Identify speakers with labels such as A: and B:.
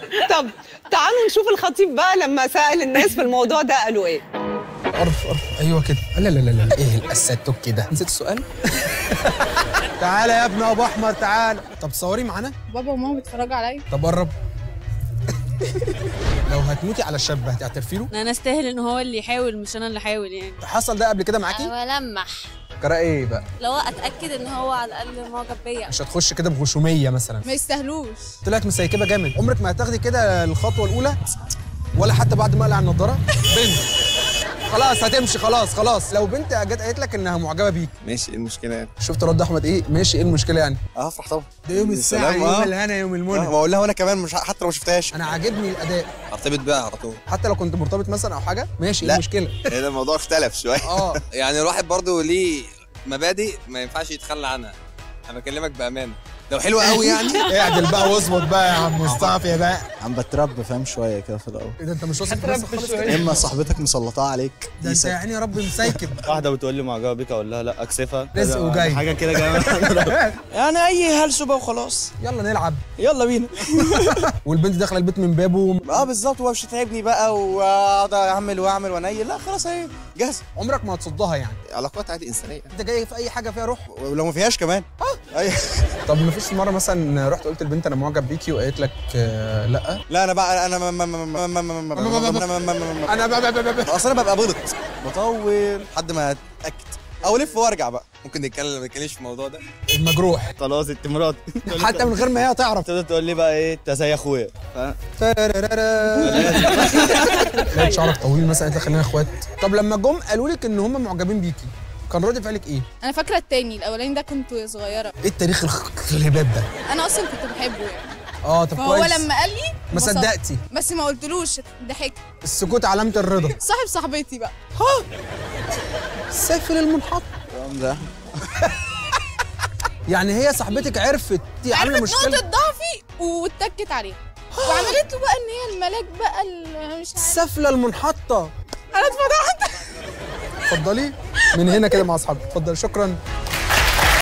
A: طب تعالوا نشوف الخطيب بقى لما سأل الناس في الموضوع ده قالوا ايه
B: قرف قرف ايوه كده لا لا لا لا ايه الاساتوك كده نسيت السؤال تعالى يا ابن ابو احمر تعالى طب تصوري معانا
C: بابا وماما بيتفرجوا عليا
B: طب قرب لو هتموتي على الشاب هتعترفي له
D: انا استاهل ان هو اللي يحاول مش انا اللي احاول يعني
B: حصل ده قبل كده معاكي
D: ولمح
B: قراءة ايه بقى
D: لو اتاكد ان هو على الاقل معجب بيا
B: مش هتخش كده بغشوميه مثلا
C: ما يستاهلوش
B: طلعت مسيكبه جامد عمرك ما هتاخدي كده الخطوه الاولى ولا حتى بعد ما اقلع النضاره بنت خلاص هتمشي خلاص خلاص لو بنت جت قالت لك انها معجبه بيك
E: ماشي ايه المشكله يعني
B: شفت رد احمد ايه ماشي ايه المشكله يعني
E: اه افرح طبعا
B: ده يوم
E: يا
B: الساعه
E: سلام،
B: يوم
E: آه.
B: الهنا يوم
E: آه،
B: المنى
E: بقول لها وانا كمان مش حتى لو ما شفتهاش
B: انا عاجبني الاداء
E: ارتبط بيها على طول
B: حتى لو كنت مرتبط مثلا او حاجه ماشي ايه
E: لا.
B: المشكله
E: ايه ده الموضوع اختلف شويه
B: اه
E: يعني الواحد برضو ليه مبادئ ما ينفعش يتخلى عنها انا بكلمك بامانه لو حلوه قوي يعني
B: اعدل بقى واظبط بقى يا عم مصطفى بقى
F: عم بتربى فاهم شويه كده في الاول
B: ايه ده انت مش واثق في نفسك خالص كده
F: اما صاحبتك مسلطاه عليك
B: ده انت يا عيني يا رب مسيكب
G: واحده بتقول لي معجبه بيك اقول لها لا اكسفها
B: رزق وجاي.
G: حاجه كده جايه يعني اي هلسه بقى وخلاص
B: يلا نلعب
G: يلا بينا
B: والبنت داخله البيت من بابه
G: اه بالظبط ومش هتعبني بقى واقعد اعمل واعمل وانيل لا خلاص اهي جاهزه
B: عمرك ما هتصدها يعني
E: علاقات عادي انسانيه
B: انت جاي في اي حاجه فيها روح
G: ولو ما فيهاش كمان اه اي
B: طب ما فيش مره مثلا رحت قلت البنت انا معجب بيكي وقالت لك آه، لا
G: لا انا بقى انا ما ما ما ما ما ما ما ما ما ما
B: انا بقى بقى بقى بقى.
G: اصل انا ببقى بلط بطول لحد ما اتاكد او الف وارجع بقى
E: ممكن نتكلم ما نتكلمش في الموضوع ده
B: المجروح
G: خلاص انت مراتي
B: حتى من غير ما هي تعرف
G: تقدر تقول لي بقى ايه انت زي اخويا
B: لقيت شعرك طويل مثلا قالت لك خلينا اخوات طب لما جم قالوا لك ان هم معجبين بيكي كان رد فعلك ايه؟
C: انا فاكره التاني الاولاني ده كنت صغيره
B: ايه التاريخ الخ- الهباب ده؟
C: انا اصلا كنت بحبه يعني
B: اه طب
C: فهو
B: كويس
C: لما قال لي
B: ما
C: انبسطت.
B: صدقتي
C: بس ما قلتلوش ضحكت
B: السكوت علامة الرضا
C: صاحب صاحبتي بقى
B: سافل المنحط
F: ده
B: يعني هي صاحبتك عرفت دي عامله
C: عرفت
B: مشكله
C: نقطه ضعفي واتكت عليها وعملت له بقى ان هي الملاك بقى اللي مش عارف
B: السفله المنحطه
C: انا اتفضحت
B: اتفضلي من هنا كده مع اصحابك اتفضلي شكرا